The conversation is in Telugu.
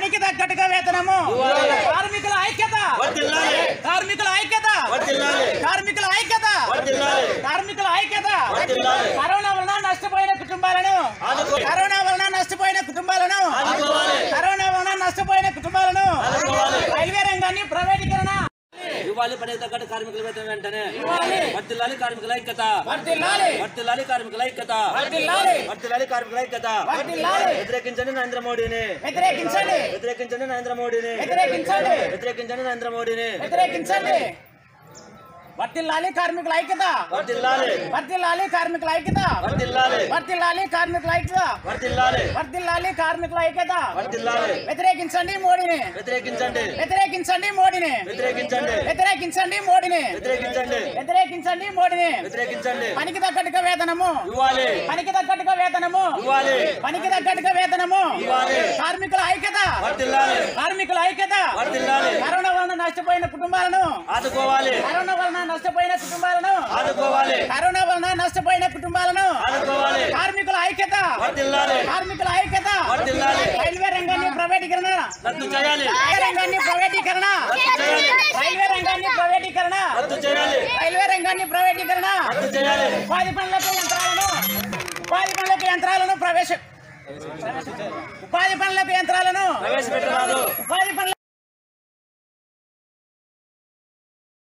పనికి తగ్గట్టుగా వేతనము కార్మికుల ఐక్యత వర్ధిల్లాలి. కార్మికుల ఐక్యత వర్ధిల్లాలి. కార్మికుల ఐక్యత వర్ధిల్లాలి. కార్మికుల ఐక్యత వర్ధిల్లాలి. కరోనా వలన నష్టపోయిన కుటుంబాలను ఆదుకో- కరోనా వలన నష్టపోయిన కుటుంబాలను ఆదుకోవాలి. కరోనా వలన నష్టపోయిన కుటుంబాలను ఆదుకోవాలి. రైల్వే రంగాన్ని ప్రైవేటీకరణ ఇవ్వాలి పని తగ్గట్టు కార్మికుల వేతనం వెంటనే వర్తిల్లాలి కార్మికుల ఐక్యత వర్ధిల్లాలి వర్తిల్లాలి కార్మికుల ఐక్యత వర్ధిల్లాలి వర్తిల్లాలి కార్మికుల ఐక్యత వర్ధిల్లాలి వ్యతిరేకించండి నరేంద్ర మోడీని వ్యతిరేకించండి వ్యతిరేకించండి నరేంద్ర మోడీని వ్యతిరేకించండి వ్యతిరేకించండి నరేంద్ర మోడీని వ్యతిరేకించండి వర్తిల్లాలి కార్మికుల ఐక్యత వర్తిల్లాలి వర్తిల్లాలి కార్మికుల ఐక్యత వర్తిల్లాలి వర్తిల్లాలి కార్మికుల ఐక్యత వర్తిల్లాలి వర్తిల్లాలి కార్మికుల ఐక్యత వర్తిల్లాలి వ్యతిరేకించండి మోడీని వ్యతిరేకించండి వ్యతిరేకించండి మోడీని వ్యతిరేకించండి వ్యతిరేకించండి మోడీని వ్యతిరేకించండి వ్యతిరేకించండి మోడీని వ్యతిరేకించండి పనికి తగ్గట్టుగా వేతనము ఇవ్వాలి పనికి తగ్గట్టుగా వేతనము ఇవ్వాలి పనికి తగ్గట్టుగా వేతనము ఇవ్వాలి. కార్మికుల ఐక్యత వర్తిల్లాలి కార్మికుల ఐక్యత వర్తిల్లాలి కరోనా వలన నష్టపోయిన కుటుంబాలను ఆదుకోవాలి కరోనా వలన నష్టపోయిన కుటుంబాలను ఆదుకోవాలి కరోనా వలన నష్టపోయిన కుటుంబాలను ఆదుకోవాలి కార్మికుల ఐక్యత వర్తిల్లాలి కార్మికుల ఐక్యత వర్ధిల్లాలి. రైల్వే రంగాన్ని ప్రైవేటీకరణ రద్దు చేయాలి రైల్వే రంగాన్ని ప్రైవేటీకరణ చేయాలి. రైల్వే రంగాన్ని ప్రైవేటీకరణ రద్దు చేయాలి రైల్వే రంగాన్ని ప్రైవేటీకరణ రద్దు చేయాలి ఉపాధి పనులకు యంత్రాలను ఉపాధి పనులకు యంత్రాలను ప్రవేశ ఉపాధి పనులకు యంత్రాలను ప్రవేశపెట్టరాదు ఉపాధి పనుల